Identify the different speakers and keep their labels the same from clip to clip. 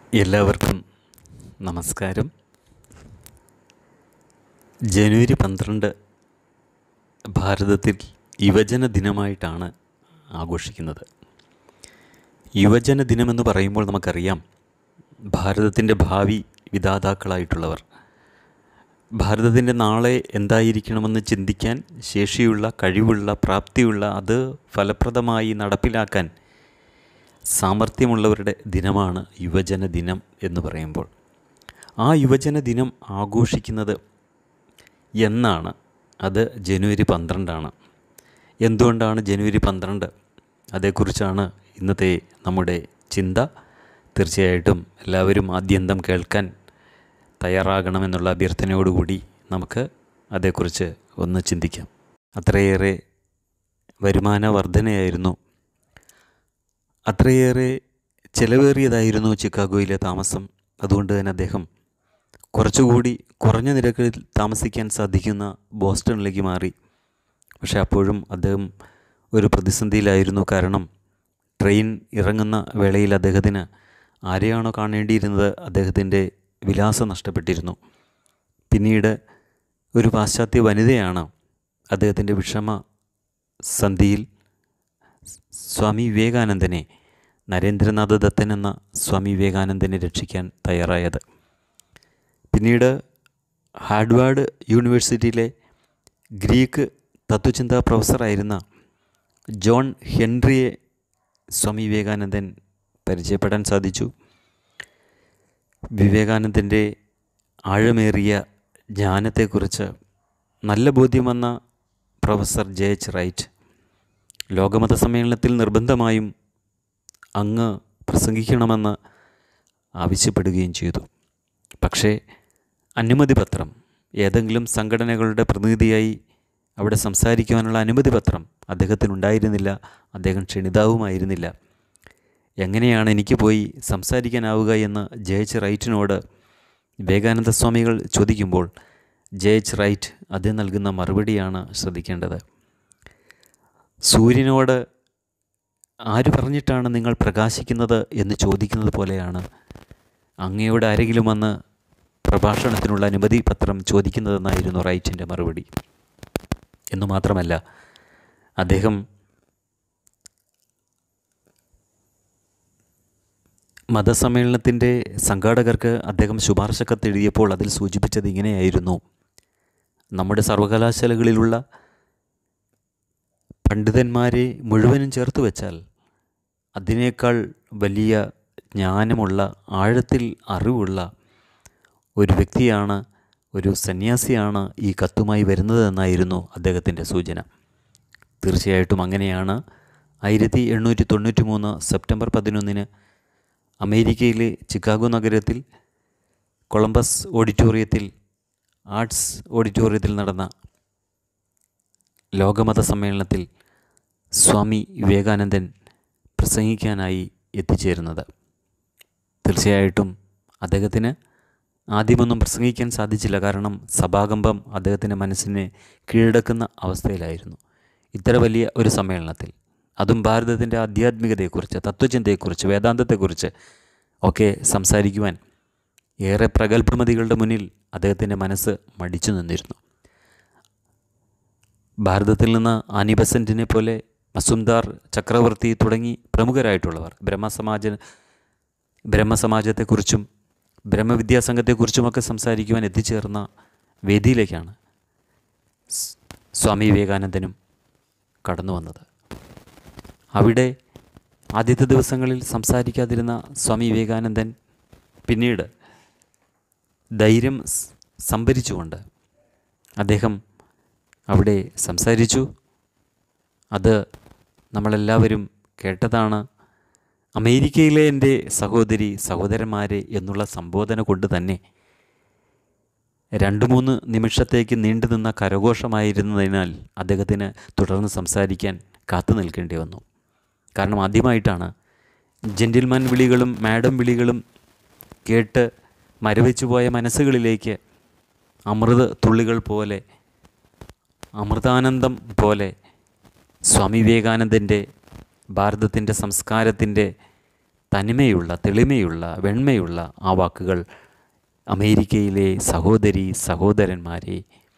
Speaker 1: എല്ലാവർക്കും നമസ്കാരം ജനുവരി പന്ത്രണ്ട് ഭാരതത്തിൽ യുവജന ദിനമായിട്ടാണ് ആഘോഷിക്കുന്നത് യുവജന ദിനമെന്ന് പറയുമ്പോൾ നമുക്കറിയാം ഭാരതത്തിൻ്റെ ഭാവി വിധാതാക്കളായിട്ടുള്ളവർ ഭാരതത്തിൻ്റെ നാളെ എന്തായിരിക്കണമെന്ന് ചിന്തിക്കാൻ ശേഷിയുള്ള കഴിവുള്ള പ്രാപ്തിയുള്ള അത് ഫലപ്രദമായി നടപ്പിലാക്കാൻ സാമർഥ്യമുള്ളവരുടെ ദിനമാണ് യുവജന ദിനം എന്ന് പറയുമ്പോൾ ആ യുവജന ദിനം ആഘോഷിക്കുന്നത് എന്നാണ് അത് ജനുവരി പന്ത്രണ്ടാണ് എന്തുകൊണ്ടാണ് ജനുവരി പന്ത്രണ്ട് അതേക്കുറിച്ചാണ് ഇന്നത്തെ നമ്മുടെ ചിന്ത തീർച്ചയായിട്ടും എല്ലാവരും ആദ്യന്തം കേൾക്കാൻ തയ്യാറാകണമെന്നുള്ള അഭ്യർത്ഥനയോടുകൂടി നമുക്ക് അതേക്കുറിച്ച് ഒന്ന് ചിന്തിക്കാം അത്രയേറെ വരുമാന വർധനയായിരുന്നു അത്രയേറെ ചിലവേറിയതായിരുന്നു ചിക്കാഗോയിലെ താമസം അതുകൊണ്ട് തന്നെ അദ്ദേഹം കുറച്ചുകൂടി കുറഞ്ഞ നിരക്കിൽ താമസിക്കാൻ സാധിക്കുന്ന ബോസ്റ്റണിലേക്ക് മാറി പക്ഷേ അപ്പോഴും അദ്ദേഹം ഒരു പ്രതിസന്ധിയിലായിരുന്നു കാരണം ട്രെയിൻ ഇറങ്ങുന്ന വേളയിൽ അദ്ദേഹത്തിന് ആരെയാണോ കാണേണ്ടിയിരുന്നത് അദ്ദേഹത്തിൻ്റെ വിലാസം നഷ്ടപ്പെട്ടിരുന്നു പിന്നീട് ഒരു പാശ്ചാത്യ വനിതയാണ് അദ്ദേഹത്തിൻ്റെ വിഷമ സന്ധിയിൽ സ്വാമി വിവേകാനന്ദനെ നരേന്ദ്രനാഥ് ദത്തൻ എന്ന സ്വാമി വിവേകാനന്ദനെ രക്ഷിക്കാൻ തയ്യാറായത് പിന്നീട് ഹാർഡ്വാർഡ് യൂണിവേഴ്സിറ്റിയിലെ ഗ്രീക്ക് തത്വചിന്താ പ്രൊഫസറായിരുന്ന ജോൺ ഹെൻറിയെ സ്വാമി വിവേകാനന്ദൻ പരിചയപ്പെടാൻ സാധിച്ചു വിവേകാനന്ദൻ്റെ ആഴമേറിയ ജ്ഞാനത്തെക്കുറിച്ച് നല്ല ബോധ്യം വന്ന പ്രൊഫസർ ജെ എച്ച് റൈറ്റ് ലോകമത സമ്മേളനത്തിൽ നിർബന്ധമായും അങ്ങ് പ്രസംഗിക്കണമെന്ന് ആവശ്യപ്പെടുകയും ചെയ്തു പക്ഷേ അനുമതി പത്രം ഏതെങ്കിലും സംഘടനകളുടെ പ്രതിനിധിയായി അവിടെ സംസാരിക്കുവാനുള്ള അനുമതി പത്രം അദ്ദേഹത്തിനുണ്ടായിരുന്നില്ല അദ്ദേഹം ക്ഷണിതാവുമായിരുന്നില്ല എങ്ങനെയാണ് എനിക്ക് പോയി സംസാരിക്കാനാവുക എന്ന് ജെ എച്ച് റൈറ്റിനോട് വിവേകാനന്ദ സ്വാമികൾ ചോദിക്കുമ്പോൾ ജെ എച്ച് റൈറ്റ് അദ്ദേഹം നൽകുന്ന മറുപടിയാണ് ശ്രദ്ധിക്കേണ്ടത് സൂര്യനോട് ആര് പറഞ്ഞിട്ടാണ് നിങ്ങൾ പ്രകാശിക്കുന്നത് എന്ന് ചോദിക്കുന്നത് പോലെയാണ് അങ്ങയോട് ആരെങ്കിലും വന്ന് പ്രഭാഷണത്തിനുള്ള അനുമതി പത്രം ചോദിക്കുന്നതെന്നായിരുന്നു റൈറ്റിൻ്റെ മറുപടി എന്നു മാത്രമല്ല അദ്ദേഹം മതസമ്മേളനത്തിൻ്റെ സംഘാടകർക്ക് അദ്ദേഹം ശുപാർശ കത്തെഴുതിയപ്പോൾ അതിൽ സൂചിപ്പിച്ചത് ഇങ്ങനെയായിരുന്നു നമ്മുടെ സർവകലാശാലകളിലുള്ള പണ്ഡിതന്മാരെ മുഴുവനും ചേർത്ത് വെച്ചാൽ അതിനേക്കാൾ വലിയ ജ്ഞാനമുള്ള ആഴത്തിൽ അറിവുള്ള ഒരു വ്യക്തിയാണ് ഒരു സന്യാസിയാണ് ഈ കത്തുമായി വരുന്നതെന്നായിരുന്നു അദ്ദേഹത്തിൻ്റെ സൂചന തീർച്ചയായിട്ടും അങ്ങനെയാണ് ആയിരത്തി എണ്ണൂറ്റി തൊണ്ണൂറ്റി മൂന്ന് സെപ്റ്റംബർ പതിനൊന്നിന് അമേരിക്കയിലെ ചിക്കാഗോ നഗരത്തിൽ കൊളംബസ് ഓഡിറ്റോറിയത്തിൽ ആർട്സ് ഓഡിറ്റോറിയത്തിൽ നടന്ന ലോകമത സമ്മേളനത്തിൽ സ്വാമി വിവേകാനന്ദൻ പ്രസംഗിക്കാനായി എത്തിച്ചേരുന്നത് തീർച്ചയായിട്ടും അദ്ദേഹത്തിന് ആദ്യമൊന്നും പ്രസംഗിക്കാൻ സാധിച്ചില്ല കാരണം സഭാകമ്പം അദ്ദേഹത്തിൻ്റെ മനസ്സിനെ കീഴടക്കുന്ന അവസ്ഥയിലായിരുന്നു ഇത്ര വലിയ ഒരു സമ്മേളനത്തിൽ അതും ഭാരതത്തിൻ്റെ ആധ്യാത്മികതയെക്കുറിച്ച് തത്വചിന്തയെക്കുറിച്ച് വേദാന്തത്തെക്കുറിച്ച് ഒക്കെ സംസാരിക്കുവാൻ ഏറെ പ്രഗത്ഭമതികളുടെ മുന്നിൽ അദ്ദേഹത്തിൻ്റെ മനസ്സ് മടിച്ചു നിന്നിരുന്നു ഭാരതത്തിൽ നിന്ന് ആനി ബസൻറ്റിനെ പോലെ മസുംദാർ ചക്രവർത്തി തുടങ്ങി പ്രമുഖരായിട്ടുള്ളവർ ബ്രഹ്മസമാജ ബ്രഹ്മസമാജത്തെക്കുറിച്ചും ബ്രഹ്മവിദ്യാസംഘത്തെക്കുറിച്ചുമൊക്കെ സംസാരിക്കുവാൻ എത്തിച്ചേർന്ന വേദിയിലേക്കാണ് സ്വാമി വിവേകാനന്ദനും കടന്നു വന്നത് അവിടെ ആദ്യത്തെ ദിവസങ്ങളിൽ സംസാരിക്കാതിരുന്ന സ്വാമി വിവേകാനന്ദൻ പിന്നീട് ധൈര്യം സംഭരിച്ചുകൊണ്ട് അദ്ദേഹം അവിടെ സംസാരിച്ചു അത് നമ്മളെല്ലാവരും കേട്ടതാണ് അമേരിക്കയിലെ എൻ്റെ സഹോദരി സഹോദരന്മാരെ എന്നുള്ള സംബോധന കൊണ്ട് തന്നെ രണ്ട് മൂന്ന് നിമിഷത്തേക്ക് നീണ്ടു നിന്ന കരഘോഷമായിരുന്നതിനാൽ അദ്ദേഹത്തിന് തുടർന്ന് സംസാരിക്കാൻ കാത്തു നിൽക്കേണ്ടി വന്നു കാരണം ആദ്യമായിട്ടാണ് ജെൻറ്റിൽമാൻ വിളികളും മാഡം വിളികളും കേട്ട് മരവിച്ചു പോയ മനസ്സുകളിലേക്ക് അമൃത തുള്ളികൾ പോലെ അമൃതാനന്ദം പോലെ സ്വാമി വിവേകാനന്ദൻ്റെ ഭാരതത്തിൻ്റെ സംസ്കാരത്തിൻ്റെ തനിമയുള്ള തെളിമയുള്ള വെണ്മയുള്ള ആ വാക്കുകൾ അമേരിക്കയിലെ സഹോദരി സഹോദരന്മാരെ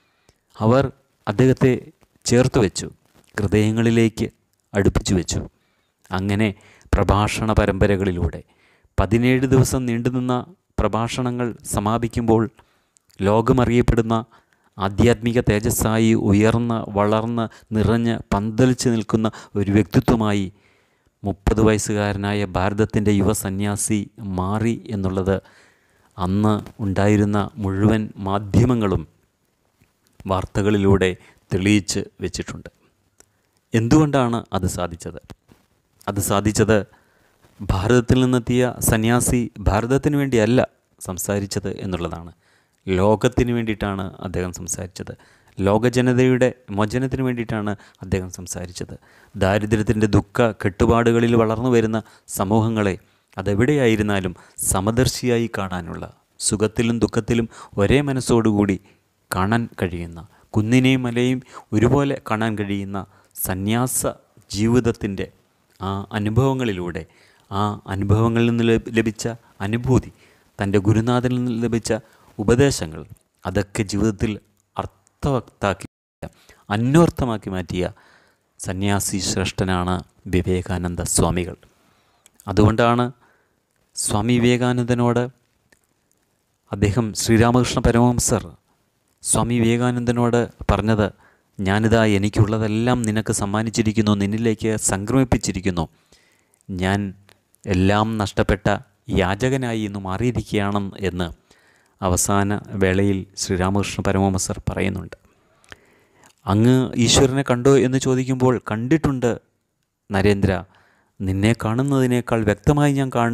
Speaker 1: അവർ അദ്ദേഹത്തെ ചേർത്ത് വെച്ചു ഹൃദയങ്ങളിലേക്ക് അടുപ്പിച്ചു വെച്ചു അങ്ങനെ പ്രഭാഷണ പരമ്പരകളിലൂടെ പതിനേഴ് ദിവസം നീണ്ടുനിന്ന പ്രഭാഷണങ്ങൾ സമാപിക്കുമ്പോൾ ലോകമറിയപ്പെടുന്ന ആധ്യാത്മിക തേജസ്സായി ഉയർന്ന് വളർന്ന് നിറഞ്ഞ് പന്തലിച്ച് നിൽക്കുന്ന ഒരു വ്യക്തിത്വമായി മുപ്പത് വയസ്സുകാരനായ ഭാരതത്തിൻ്റെ യുവ സന്യാസി മാറി എന്നുള്ളത് അന്ന് ഉണ്ടായിരുന്ന മുഴുവൻ മാധ്യമങ്ങളും വാർത്തകളിലൂടെ തെളിയിച്ച് വെച്ചിട്ടുണ്ട് എന്തുകൊണ്ടാണ് അത് സാധിച്ചത് അത് സാധിച്ചത് ഭാരതത്തിൽ നിന്നെത്തിയ സന്യാസി ഭാരതത്തിന് വേണ്ടിയല്ല സംസാരിച്ചത് എന്നുള്ളതാണ് ലോകത്തിന് വേണ്ടിയിട്ടാണ് അദ്ദേഹം സംസാരിച്ചത് ലോകജനതയുടെ മോചനത്തിന് വേണ്ടിയിട്ടാണ് അദ്ദേഹം സംസാരിച്ചത് ദാരിദ്ര്യത്തിൻ്റെ ദുഃഖ കെട്ടുപാടുകളിൽ വളർന്നു വരുന്ന സമൂഹങ്ങളെ അതെവിടെയായിരുന്നാലും സമദർശിയായി കാണാനുള്ള സുഖത്തിലും ദുഃഖത്തിലും ഒരേ മനസ്സോടുകൂടി കാണാൻ കഴിയുന്ന കുന്നിനെയും മലയും ഒരുപോലെ കാണാൻ കഴിയുന്ന സന്യാസ ജീവിതത്തിൻ്റെ ആ അനുഭവങ്ങളിലൂടെ ആ അനുഭവങ്ങളിൽ നിന്ന് ലഭ- ലഭിച്ച അനുഭൂതി തൻ്റെ ഗുരുനാഥനിൽ നിന്ന് ലഭിച്ച ഉപദേശങ്ങൾ അതൊക്കെ ജീവിതത്തിൽ അർത്ഥവത്താക്കി അന്വർത്ഥമാക്കി മാറ്റിയ സന്യാസി ശ്രേഷ്ഠനാണ് വിവേകാനന്ദ സ്വാമികൾ അതുകൊണ്ടാണ് സ്വാമി വിവേകാനന്ദനോട് അദ്ദേഹം ശ്രീരാമകൃഷ്ണ പരമഹംസർ സ്വാമി വിവേകാനന്ദനോട് പറഞ്ഞത് ഞാനിതാ എനിക്കുള്ളതെല്ലാം നിനക്ക് സമ്മാനിച്ചിരിക്കുന്നു നിന്നിലേക്ക് സംക്രമിപ്പിച്ചിരിക്കുന്നു ഞാൻ എല്ലാം നഷ്ടപ്പെട്ട യാചകനായി ഇന്ന് മാറിയിരിക്കുകയാണ് എന്ന് അവസാന വേളയിൽ ശ്രീരാമകൃഷ്ണ പരമഹംസർ പറയുന്നുണ്ട് അങ്ങ് ഈശ്വരനെ കണ്ടോ എന്ന് ചോദിക്കുമ്പോൾ കണ്ടിട്ടുണ്ട് നരേന്ദ്ര നിന്നെ കാണുന്നതിനേക്കാൾ വ്യക്തമായി ഞാൻ കാണ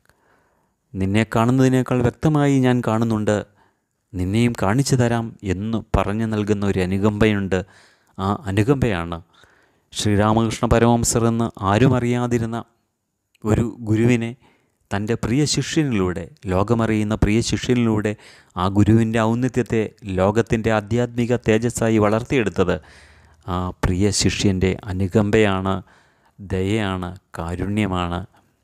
Speaker 1: നിന്നെ കാണുന്നതിനേക്കാൾ വ്യക്തമായി ഞാൻ കാണുന്നുണ്ട് നിന്നെയും കാണിച്ചു തരാം എന്ന് പറഞ്ഞു നൽകുന്ന ഒരു അനുകമ്പയുണ്ട് ആ അനുകമ്പയാണ് ശ്രീരാമകൃഷ്ണ പരമഹംസർ എന്ന് ആരും അറിയാതിരുന്ന ഒരു ഗുരുവിനെ തൻ്റെ പ്രിയ ശിഷ്യനിലൂടെ ലോകമറിയുന്ന പ്രിയ ശിഷ്യനിലൂടെ ആ ഗുരുവിൻ്റെ ഔന്നത്യത്തെ ലോകത്തിൻ്റെ ആധ്യാത്മിക തേജസ്സായി വളർത്തിയെടുത്തത് ആ പ്രിയ ശിഷ്യൻ്റെ അനുകമ്പയാണ് ദയയാണ് കാരുണ്യമാണ്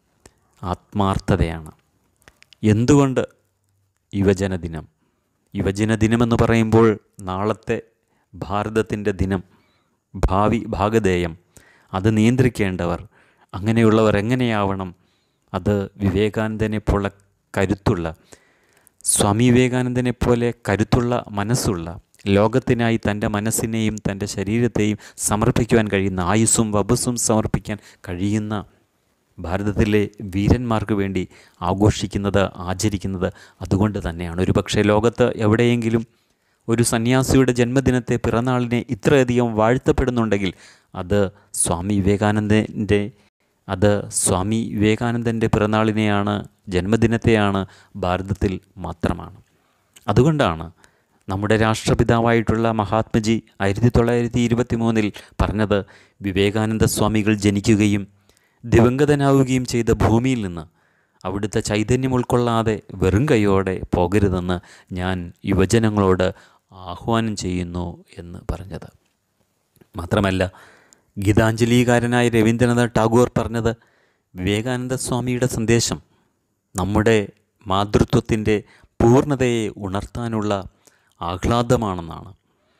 Speaker 1: ആത്മാർത്ഥതയാണ് എന്തുകൊണ്ട് യുവജന ദിനം യുവജന ദിനമെന്ന് പറയുമ്പോൾ നാളത്തെ ഭാരതത്തിൻ്റെ ദിനം ഭാവി ഭാഗധേയം അത് നിയന്ത്രിക്കേണ്ടവർ അങ്ങനെയുള്ളവർ എങ്ങനെയാവണം അത് വിവേകാനന്ദനെ പോലെ കരുത്തുള്ള സ്വാമി വിവേകാനന്ദനെ പോലെ കരുത്തുള്ള മനസ്സുള്ള ലോകത്തിനായി തൻ്റെ മനസ്സിനെയും തൻ്റെ ശരീരത്തെയും സമർപ്പിക്കുവാൻ കഴിയുന്ന ആയുസ്സും വബസ്സും സമർപ്പിക്കാൻ കഴിയുന്ന ഭാരതത്തിലെ വീരന്മാർക്ക് വേണ്ടി ആഘോഷിക്കുന്നത് ആചരിക്കുന്നത് അതുകൊണ്ട് തന്നെയാണ് ഒരു പക്ഷേ ലോകത്ത് എവിടെയെങ്കിലും ഒരു സന്യാസിയുടെ ജന്മദിനത്തെ പിറന്നാളിനെ ഇത്രയധികം വാഴ്ത്തപ്പെടുന്നുണ്ടെങ്കിൽ അത് സ്വാമി വിവേകാനന്ദൻ്റെ അത് സ്വാമി വിവേകാനന്ദൻ്റെ പിറന്നാളിനെയാണ് ജന്മദിനത്തെയാണ് ഭാരതത്തിൽ മാത്രമാണ് അതുകൊണ്ടാണ് നമ്മുടെ രാഷ്ട്രപിതാവായിട്ടുള്ള മഹാത്മജി ആയിരത്തി തൊള്ളായിരത്തി ഇരുപത്തി മൂന്നിൽ പറഞ്ഞത് വിവേകാനന്ദ സ്വാമികൾ ജനിക്കുകയും ദിവംഗതനാവുകയും ചെയ്ത ഭൂമിയിൽ നിന്ന് അവിടുത്തെ ചൈതന്യം ഉൾക്കൊള്ളാതെ വെറും കൈയോടെ പോകരുതെന്ന് ഞാൻ യുവജനങ്ങളോട് ആഹ്വാനം ചെയ്യുന്നു എന്ന് പറഞ്ഞത് മാത്രമല്ല ഗീതാഞ്ജലികാരനായ രവീന്ദ്രനാഥ് ടാഗോർ പറഞ്ഞത് വിവേകാനന്ദ സ്വാമിയുടെ സന്ദേശം നമ്മുടെ മാതൃത്വത്തിൻ്റെ പൂർണ്ണതയെ ഉണർത്താനുള്ള ആഹ്ലാദമാണെന്നാണ്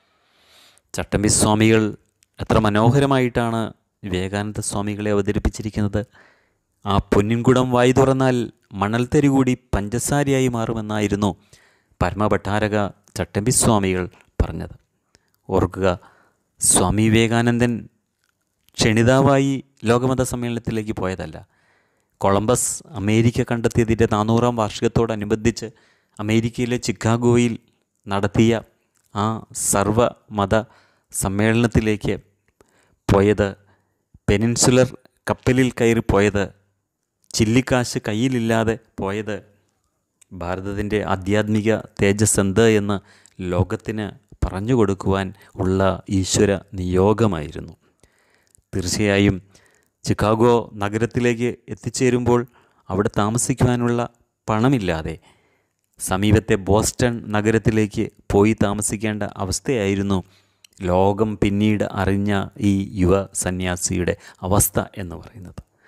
Speaker 1: ചട്ടമ്പി സ്വാമികൾ എത്ര മനോഹരമായിട്ടാണ് വിവേകാനന്ദ സ്വാമികളെ അവതരിപ്പിച്ചിരിക്കുന്നത് ആ പൊന്നിൻകുടം വായി തുറന്നാൽ മണൽത്തരി കൂടി പഞ്ചസാരയായി മാറുമെന്നായിരുന്നു പരമഭട്ടാരക ചട്ടമ്പി സ്വാമികൾ പറഞ്ഞത് ഓർക്കുക സ്വാമി വിവേകാനന്ദൻ ക്ഷണിതാവായി ലോകമത സമ്മേളനത്തിലേക്ക് പോയതല്ല കൊളംബസ് അമേരിക്ക കണ്ടെത്തിയതിൻ്റെ നാനൂറാം വാർഷികത്തോടനുബന്ധിച്ച് അമേരിക്കയിലെ ചിക്കാഗോയിൽ നടത്തിയ ആ സർവമത സമ്മേളനത്തിലേക്ക് പോയത് പെനിൻസുലർ കപ്പലിൽ കയറി പോയത് ചില്ലിക്കാശ് കയ്യിലില്ലാതെ പോയത് ഭാരതത്തിൻ്റെ ആധ്യാത്മിക തേജസ് എന്ത് എന്ന് ലോകത്തിന് പറഞ്ഞു കൊടുക്കുവാൻ ഉള്ള ഈശ്വര നിയോഗമായിരുന്നു തീർച്ചയായും ചിക്കാഗോ നഗരത്തിലേക്ക് എത്തിച്ചേരുമ്പോൾ അവിടെ താമസിക്കുവാനുള്ള പണമില്ലാതെ സമീപത്തെ ബോസ്റ്റൺ നഗരത്തിലേക്ക് പോയി താമസിക്കേണ്ട അവസ്ഥയായിരുന്നു ലോകം പിന്നീട് അറിഞ്ഞ ഈ യുവ സന്യാസിയുടെ അവസ്ഥ എന്ന് പറയുന്നത്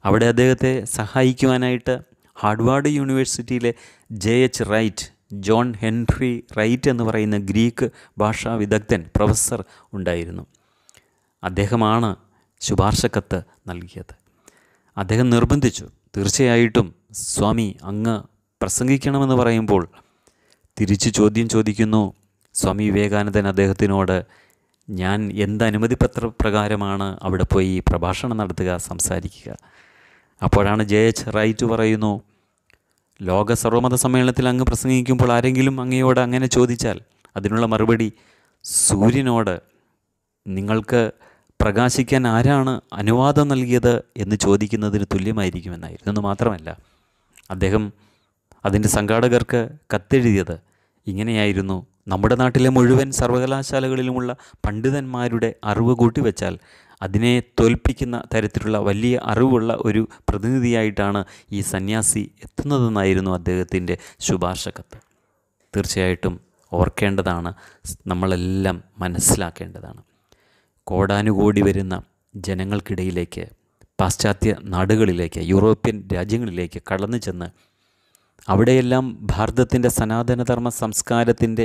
Speaker 1: അവിടെ അദ്ദേഹത്തെ സഹായിക്കുവാനായിട്ട് ഹാർഡ്വാർഡ് യൂണിവേഴ്സിറ്റിയിലെ J H Wright John Henry Wright എന്ന് പറയുന്ന ഗ്രീക്ക് ഭാഷാ വിദഗ്ധൻ പ്രൊഫസർ ഉണ്ടായിരുന്നു അദ്ദേഹമാണ് ശുപാർശക്കത്ത് നൽകിയത് അദ്ദേഹം നിർബന്ധിച്ചു തീർച്ചയായിട്ടും സ്വാമി അങ്ങ് പ്രസംഗിക്കണമെന്ന് പറയുമ്പോൾ തിരിച്ച് ചോദ്യം ചോദിക്കുന്നു സ്വാമി വിവേകാനന്ദൻ അദ്ദേഹത്തിനോട് ഞാൻ എന്ത് അനുമതി പത്ര പ്രകാരമാണ് അവിടെ പോയി പ്രഭാഷണം നടത്തുക സംസാരിക്കുക അപ്പോഴാണ് ജെ എച്ച് റൈറ്റ് പറയുന്നു ലോക സർവമത സമ്മേളനത്തിൽ അങ്ങ് പ്രസംഗിക്കുമ്പോൾ ആരെങ്കിലും അങ്ങയോട് അങ്ങനെ ചോദിച്ചാൽ അതിനുള്ള മറുപടി സൂര്യനോട് നിങ്ങൾക്ക് പ്രകാശിക്കാൻ ആരാണ് അനുവാദം നൽകിയത് എന്ന് ചോദിക്കുന്നതിന് തുല്യമായിരിക്കുമെന്നായിരുന്നു എന്ന് മാത്രമല്ല അദ്ദേഹം അതിൻ്റെ സംഘാടകർക്ക് കത്തെഴുതിയത് ഇങ്ങനെയായിരുന്നു നമ്മുടെ നാട്ടിലെ മുഴുവൻ സർവകലാശാലകളിലുമുള്ള പണ്ഡിതന്മാരുടെ അറിവ് കൂട്ടിവെച്ചാൽ അതിനെ തോൽപ്പിക്കുന്ന തരത്തിലുള്ള വലിയ അറിവുള്ള ഒരു പ്രതിനിധിയായിട്ടാണ് ഈ സന്യാസി എത്തുന്നതെന്നായിരുന്നു അദ്ദേഹത്തിൻ്റെ ശുപാർശ കത്ത് തീർച്ചയായിട്ടും ഓർക്കേണ്ടതാണ് നമ്മളെല്ലാം മനസ്സിലാക്കേണ്ടതാണ് കോടാനുകോടി വരുന്ന ജനങ്ങൾക്കിടയിലേക്ക് പാശ്ചാത്യ നാടുകളിലേക്ക് യൂറോപ്യൻ രാജ്യങ്ങളിലേക്ക് കടന്നു ചെന്ന് അവിടെയെല്ലാം ഭാരതത്തിൻ്റെ സനാതനധർമ്മ സംസ്കാരത്തിൻ്റെ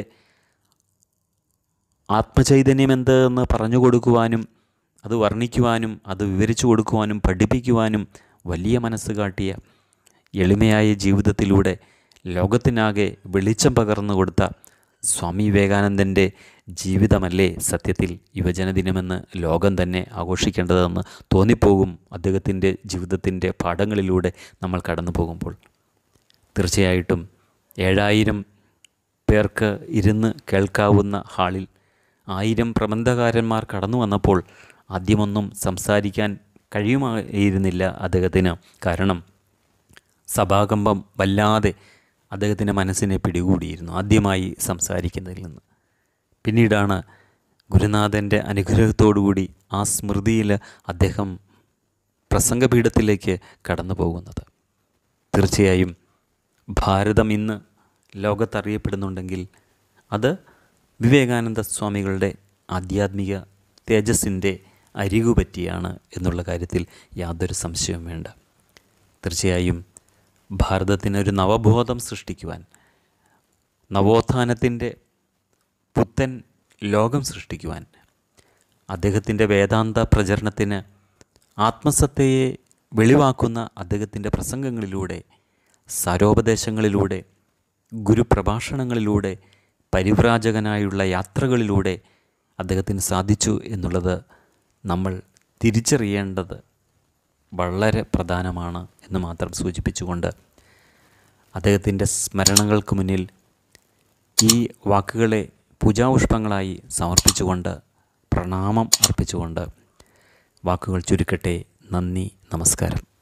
Speaker 1: ആത്മചൈതന്യം എന്ത് എന്ന് പറഞ്ഞു കൊടുക്കുവാനും അത് വർണ്ണിക്കുവാനും അത് വിവരിച്ചു കൊടുക്കുവാനും പഠിപ്പിക്കുവാനും വലിയ മനസ്സ് കാട്ടിയ എളിമയായ ജീവിതത്തിലൂടെ ലോകത്തിനാകെ വെളിച്ചം പകർന്നു കൊടുത്ത സ്വാമി വിവേകാനന്ദൻ്റെ ജീവിതമല്ലേ സത്യത്തിൽ യുവജനദിനമെന്ന് ലോകം തന്നെ ആഘോഷിക്കേണ്ടതെന്ന് തോന്നിപ്പോകും അദ്ദേഹത്തിൻ്റെ ജീവിതത്തിൻ്റെ പാഠങ്ങളിലൂടെ നമ്മൾ കടന്നു പോകുമ്പോൾ തീർച്ചയായിട്ടും ഏഴായിരം പേർക്ക് ഇരുന്ന് കേൾക്കാവുന്ന ഹാളിൽ ആയിരം പ്രബന്ധകാരന്മാർ കടന്നു വന്നപ്പോൾ ആദ്യമൊന്നും സംസാരിക്കാൻ കഴിയുമായിരുന്നില്ല അദ്ദേഹത്തിന് കാരണം സഭാകമ്പം വല്ലാതെ അദ്ദേഹത്തിൻ്റെ മനസ്സിനെ പിടികൂടിയിരുന്നു ആദ്യമായി സംസാരിക്കുന്നതിൽ നിന്ന് പിന്നീടാണ് ഗുരുനാഥൻ്റെ അനുഗ്രഹത്തോടുകൂടി ആ സ്മൃതിയിൽ അദ്ദേഹം പ്രസംഗപീഠത്തിലേക്ക് കടന്നു പോകുന്നത് തീർച്ചയായും ഭാരതം ഇന്ന് ലോകത്തറിയപ്പെടുന്നുണ്ടെങ്കിൽ അത് വിവേകാനന്ദ സ്വാമികളുടെ ആധ്യാത്മിക തേജസ്സിൻ്റെ അരികുപറ്റിയാണ് എന്നുള്ള കാര്യത്തിൽ യാതൊരു സംശയവും വേണ്ട തീർച്ചയായും ഭാരതത്തിനൊരു നവബോധം സൃഷ്ടിക്കുവാൻ നവോത്ഥാനത്തിൻ്റെ പുത്തൻ ലോകം സൃഷ്ടിക്കുവാൻ അദ്ദേഹത്തിൻ്റെ വേദാന്ത പ്രചരണത്തിന് ആത്മസത്തയെ വെളിവാക്കുന്ന അദ്ദേഹത്തിൻ്റെ പ്രസംഗങ്ങളിലൂടെ സാരോപദേശങ്ങളിലൂടെ ഗുരുപ്രഭാഷണങ്ങളിലൂടെ പരിവ്രാജകനായുള്ള യാത്രകളിലൂടെ അദ്ദേഹത്തിന് സാധിച്ചു എന്നുള്ളത് നമ്മൾ തിരിച്ചറിയേണ്ടത് വളരെ പ്രധാനമാണ് എന്ന് മാത്രം സൂചിപ്പിച്ചുകൊണ്ട് അദ്ദേഹത്തിൻ്റെ സ്മരണകൾക്ക് മുന്നിൽ ഈ വാക്കുകളെ പൂജാപുഷ്പങ്ങളായി സമർപ്പിച്ചുകൊണ്ട് പ്രണാമം അർപ്പിച്ചുകൊണ്ട് വാക്കുകൾ ചുരുക്കട്ടെ നന്ദി നമസ്കാരം